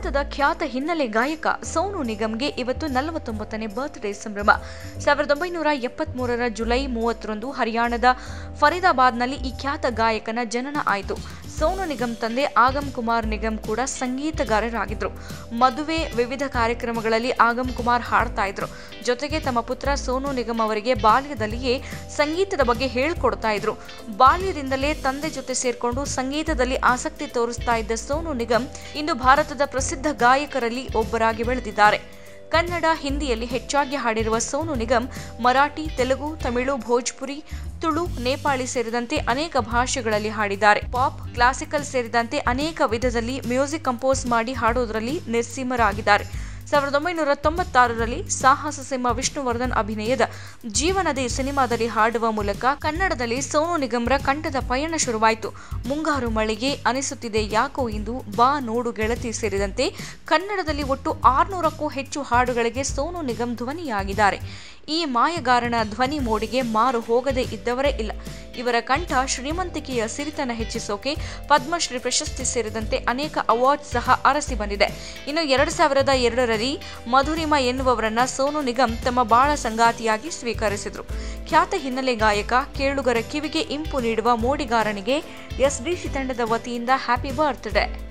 ಭಾರತದ ಖ್ಯಾತ ಹಿನ್ನೆಲೆ ಗಾಯಕ ಸೋನು ನಿಗಮ್ಗೆ ಇವತ್ತು ನಲವತ್ತೊಂಬತ್ತನೇ ಬರ್ತ್ಡೇ ಸಂಭ್ರಮ ಸಾವಿರದ ಒಂಬೈನೂರ ಎಪ್ಪತ್ಮೂರರ ಜುಲೈ ಮೂವತ್ತರಂದು ಹರಿಯಾಣದ ಫರೀದಾಬಾದ್ನಲ್ಲಿ ಈ ಖ್ಯಾತ ಗಾಯಕನ ಜನನ ಆಯಿತು ಸೋನು ನಿಗಮ್ ತಂದೆ ಆಗಮ್ ಕುಮಾರ್ ನಿಗಮ್ ಕೂಡ ಸಂಗೀತಗಾರರಾಗಿದ್ರು ಮದುವೆ ವಿವಿಧ ಕಾರ್ಯಕ್ರಮಗಳಲ್ಲಿ ಆಗಮ್ ಕುಮಾರ್ ಹಾಡ್ತಾ ಇದ್ರು ಜೊತೆಗೆ ತಮ್ಮ ಪುತ್ರ ಸೋನು ನಿಗಮ್ ಅವರಿಗೆ ಬಾಲ್ಯದಲ್ಲಿಯೇ ಸಂಗೀತದ ಬಗ್ಗೆ ಹೇಳ್ಕೊಡ್ತಾ ಇದ್ರು ಬಾಲ್ಯದಿಂದಲೇ ತಂದೆ ಜೊತೆ ಸೇರ್ಕೊಂಡು ಸಂಗೀತದಲ್ಲಿ ಆಸಕ್ತಿ ತೋರಿಸ್ತಾ ಇದ್ದ ಸೋನು ನಿಗಮ್ ಇಂದು ಭಾರತದ ಪ್ರಸಿದ್ಧ ಗಾಯಕರಲ್ಲಿ ಒಬ್ಬರಾಗಿ ಬೆಳೆದಿದ್ದಾರೆ ಕನ್ನಡ ಹಿಂದಿಯಲ್ಲಿ ಹೆಚ್ಚಾಗಿ ಹಾಡಿರುವ ಸೋನು ನಿಗಮ್ ಮರಾಠಿ ತೆಲುಗು ತಮಿಳು ಭೋಜ್ಪುರಿ ತುಳು ನೇಪಾಳಿ ಸೇರಿದಂತೆ ಅನೇಕ ಭಾಷೆಗಳಲ್ಲಿ ಹಾಡಿದ್ದಾರೆ ಪಾಪ್ ಕ್ಲಾಸಿಕಲ್ ಸೇರಿದಂತೆ ಅನೇಕ ವಿಧದಲ್ಲಿ ಮ್ಯೂಸಿಕ್ ಕಂಪೋಸ್ ಮಾಡಿ ಹಾಡೋದ್ರಲ್ಲಿ ನಿರ್ಸೀಮರಾಗಿದ್ದಾರೆ ಸಾವಿರದ ಒಂಬೈನೂರ ತೊಂಬತ್ತಾರರಲ್ಲಿ ಸಾಹಸ ಸಿಂಹ ವಿಷ್ಣುವರ್ಧನ್ ಅಭಿನಯದ ಜೀವನದಿ ಸಿನಿಮಾದಲ್ಲಿ ಹಾಡುವ ಮೂಲಕ ಕನ್ನಡದಲ್ಲಿ ಸೋನು ನಿಗಮ್ರ ಕಂಠದ ಪಯಣ ಶುರುವಾಯಿತು ಮುಂಗಾರು ಮಳೆಗೆ ಅನಿಸುತ್ತಿದೆ ಯಾಕೋ ಇಂದು ಬಾ ನೋಡು ಗೆಳತಿ ಸೇರಿದಂತೆ ಕನ್ನಡದಲ್ಲಿ ಒಟ್ಟು ಆರ್ನೂರಕ್ಕೂ ಹೆಚ್ಚು ಹಾಡುಗಳಿಗೆ ಸೋನು ನಿಗಮ್ ಧ್ವನಿಯಾಗಿದ್ದಾರೆ ಈ ಮಾಯಗಾರನ ಧ್ವನಿ ಮೋಡಿಗೆ ಮಾರು ಹೋಗದೇ ಇದ್ದವರೇ ಇಲ್ಲ ಇವರ ಕಂಠ ಶ್ರೀಮಂತಿಕೆಯ ಸಿರಿತನ ಹೆಚ್ಚಿಸೋಕೆ ಪದ್ಮಶ್ರೀ ಪ್ರಶಸ್ತಿ ಸೇರಿದಂತೆ ಅನೇಕ ಅವಾರ್ಡ್ ಸಹ ಅರಸಿ ಬಂದಿದೆ ಇನ್ನು ಎರಡು ಸಾವಿರದ ಎರಡರಲ್ಲಿ ಮಧುರಿಮಾ ಎನ್ನುವವರನ್ನ ಸೋನು ನಿಗಮ್ ತಮ್ಮ ಬಾಳ ಸಂಗಾತಿಯಾಗಿ ಸ್ವೀಕರಿಸಿದ್ರು ಖ್ಯಾತ ಹಿನ್ನೆಲೆ ಗಾಯಕ ಕೇಳುಗರ ಕಿವಿಗೆ ಇಂಪು ನೀಡುವ ಮೋಡಿಗಾರನಿಗೆ ಎಸ್ಡಿಸಿ ತಂಡದ ವತಿಯಿಂದ ಹ್ಯಾಪಿ ಬರ್ತ್ಡೇ